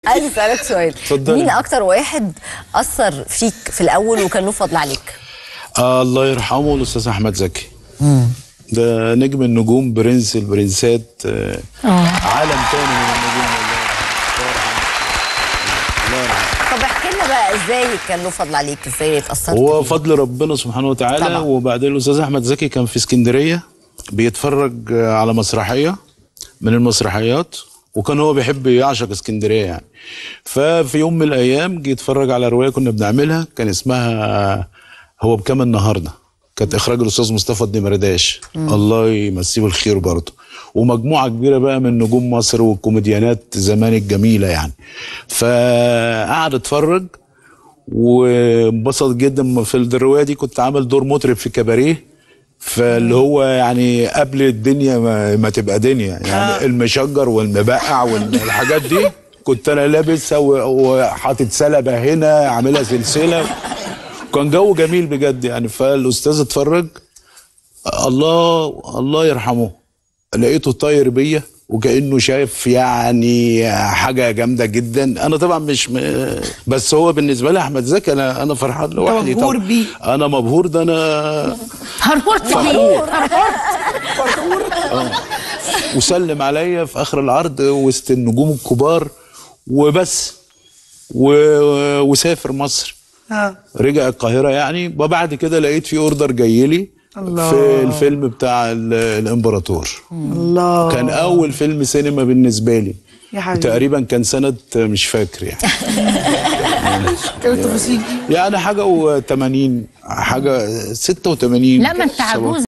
عايز اسالك سؤال اتفضلي. مين اكتر واحد اثر فيك في الاول وكان له فضل عليك آه الله يرحمه الاستاذ احمد زكي ده نجم النجوم برنس البرنسات آه عالم تاني من النجوم والله الله يرحمه طب احكي لنا بقى ازاي كان له فضل عليك ازاي اتاثرت هو بيه؟ فضل ربنا سبحانه وتعالى طبعا. وبعدين الاستاذ احمد زكي كان في اسكندريه بيتفرج آه، على مسرحيه من المسرحيات وكان هو بيحب يعشق اسكندريه يعني ففي يوم من الايام جه يتفرج على روايه كنا بنعملها كان اسمها آه، هو بكام النهارده كانت اخراج الاستاذ مصطفى الدمرداش الله يمسيه بالخير برضه ومجموعه كبيره بقى من نجوم مصر والكوميديانات زمان الجميله يعني فقعد اتفرج وانبسط جدا في الروايه دي كنت عامل دور مطرب في كباريه فاللي هو يعني قبل الدنيا ما, ما تبقى دنيا يعني المشجر والمبقع والحاجات دي كنت انا لابسها و- وحاطط سلبه هنا عاملها سلسله كان جو جميل بجد يعني فالاستاذ اتفرج الله الله يرحمه لقيته طاير بيا وكانه شايف يعني حاجه جامده جدا انا طبعا مش م... بس هو بالنسبه لي احمد زكي انا انا فرحان لوحدي مبهور طبعاً. بيه. انا مبهور ده انا هربورت فخور. فرفور وسلم عليا في اخر العرض وسط النجوم الكبار وبس و... وسافر مصر اه رجع القاهره يعني وبعد كده لقيت في اوردر جاي لي الله. في الفيلم بتاع ال- الامبراطور الله كان اول فيلم سينما بالنسبه لي يا حبيبي. تقريبا كان سنه مش فاكر يعني كانت التفاصيل يعني حاجه و80 حاجه 86 لا ما انت عجوز